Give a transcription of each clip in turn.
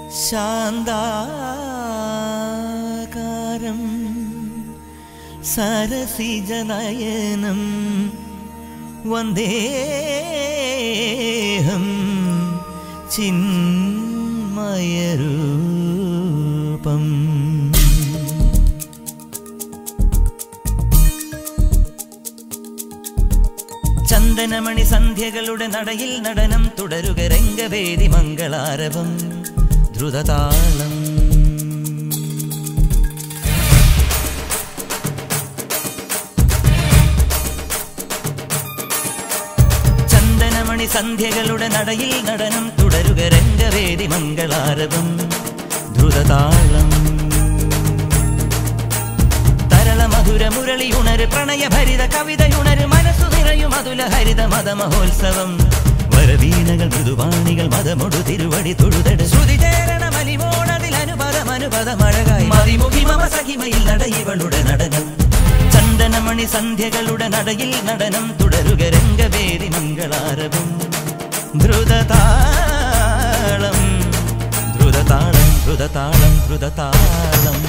ശാന്താകാരം സരസിജനയനം വന്ദേഹം ചിന്മയരൂപം ചന്ദനമണി സന്ധ്യകളുടെ നടയിൽ നടനം തുടരുക രംഗവേദി മംഗളാരവം ദ്രുതതാളം ചന്ദനമണി സന്ധ്യകളുടെ നടയിൽ നടനം തുടരുക രംഗവേദി മംഗളാരവം ദ്രുതതാളം തരള മധുര മുരളി ഉണര് പ്രണയഭരിത കവിതയുണര് മനസ്സു നിറയും അതുല ഹരിത മത മഹോത്സവം വരവീണകൾ മൃദുവാണികൾ മതമൊടു തിരുവടി തൊഴുതട് ശ്രുതി ചേരണ മലിമോണതിൽ അനുപദം അനുപദം അഴകായി മതിമുഖി മമ സഖിമയിൽ നടയിവളുടെ നടനം ചന്ദനമണി സന്ധ്യകളുടെ നടയിൽ നടനം തുടരുക രംഗവേദി മംഗളാരവം ദ്രുതതാളം ദ്രുതതാളം ദ്രുതതാളം ദ്രുതതാളം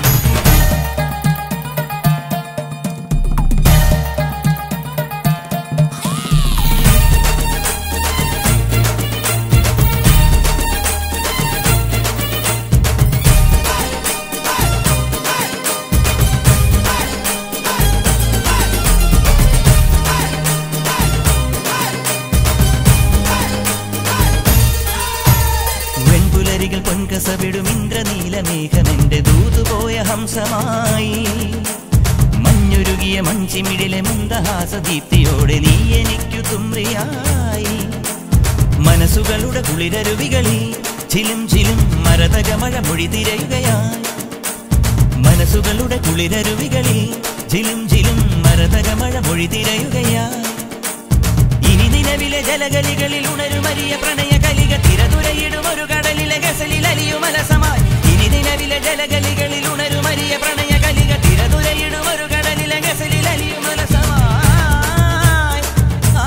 വെൺപുലരികൾ പൊൻകസവിടും ഇന്ദ്രനീലമേഘമെന്റെ ദൂതുപോയ ഹംസമായി മഞ്ഞുരുകിയ മഞ്ചിമിഴിലെ മന്ദഹാസദീപ്തിയോടെ നീ എനിക്കു തുമ്രിയായി മനസ്സുകളുടെ കുളിരരുവികളിൽ ചിലും ചിലും മരതകമഴ മൊഴി തിരയുകയായി മനസ്സുകളുടെ കുളിരരുവികളിൽ ചിലും ചിലും മരതകമഴ മൊഴി തിരയുകയായി ഇനി നിലവിലെ ജലഗലികളിൽ ഉണരുമരിയ പ്രണയ കലിക തിരതുരയിടും ഒരു കടലിലെ ഗസലിൽ അലിയും അലസമായി ഇനി നിലവിലെ ജലഗലികളിൽ ഉണരുമരിയ പ്രണയ കലിക തിരതുരയിടും ഒരു കടലിലെ ഗസലിൽ അലിയും അലസമായി ആ,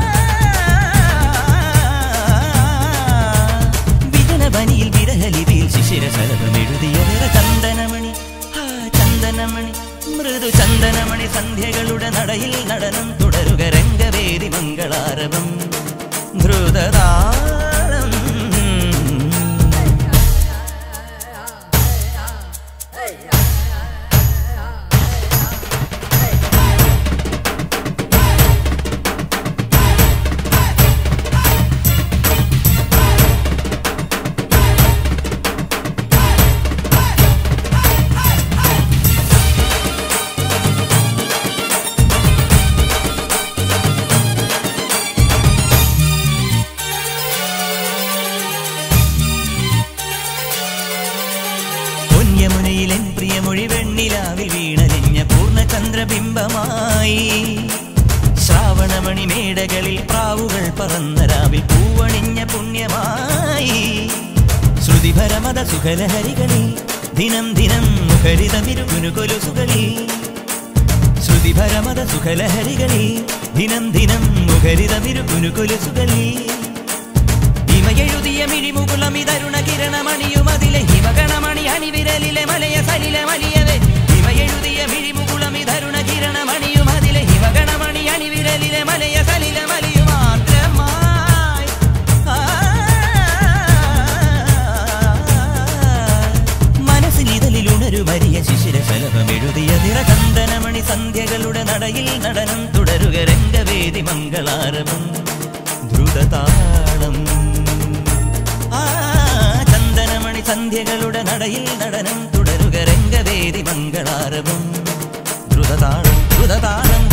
വിജനവനിയിൽ വിരഹലിപിയിൽ ശിശിര ശലഭമെഴുതിയ നിറ ചന്ദനമണി ആ ചന്ദനമണി മൃദു ചന്ദനമണി സന്ധ്യകളുടെ നടയിൽ നടനം തുടരുക രംഗവേദി മംഗളാരവം ധ്രുതതാളം പൊന്യമുനയിലെൻ പ്രിയമൊഴി വെണ്ണിലാവിൽ വീണലിഞ്ഞ പൂർണ്ണചന്ദ്രബിംബമായി ശ്രാവണമണി മേടകളിൽ പ്രാവുകൾ പറന്ന രാവിൽ പൂവണിഞ്ഞ പുണ്യമായി ശ്രുതിഭരമത സുഖലഹരികളിൽ ദിനം ദിനം മുഖരിതമിരുകുനുകൊലുസുകളിൽ ശ്രുതിഭരമത സുഖലഹരികളിൽ ദിനം ദിനം മുഖരിതമിരുകുനുകൊലുസുകളിൽ ഹിമയെഴുതിയ മിഴിമുകുളമിതരുണ കിരണമണിയും അതിലെ ഹിമകണമണി അണിവിരലിലെ മലയ സലില മലിയവേ ഹിമയെഴുതിയ മിഴിമുകുളമിതരുണ കിരണമണിയും അതിലെ ഹിമകണമണി അണിവിരലിലെ മലയ സലില മലിയും മാത്രമായി ആ, മനസ്സിലിതലിൽ ഉണരുമരിയ ശിശിര ശലഭമെഴുതിയ നിറകണ്ഠനമണി സന്ധ്യകളുടെ നടയിൽ നടനം തുടരുക രംഗവേദി മംഗളാരവം ദ്രുതതാളം ആ ചന്ദനമണി സന്ധ്യകളുടെ നടയിൽ നടനം തുടരുക രംഗവേദി മംഗളാരവം ദ്രുതതാളം ദ്രുതതാളം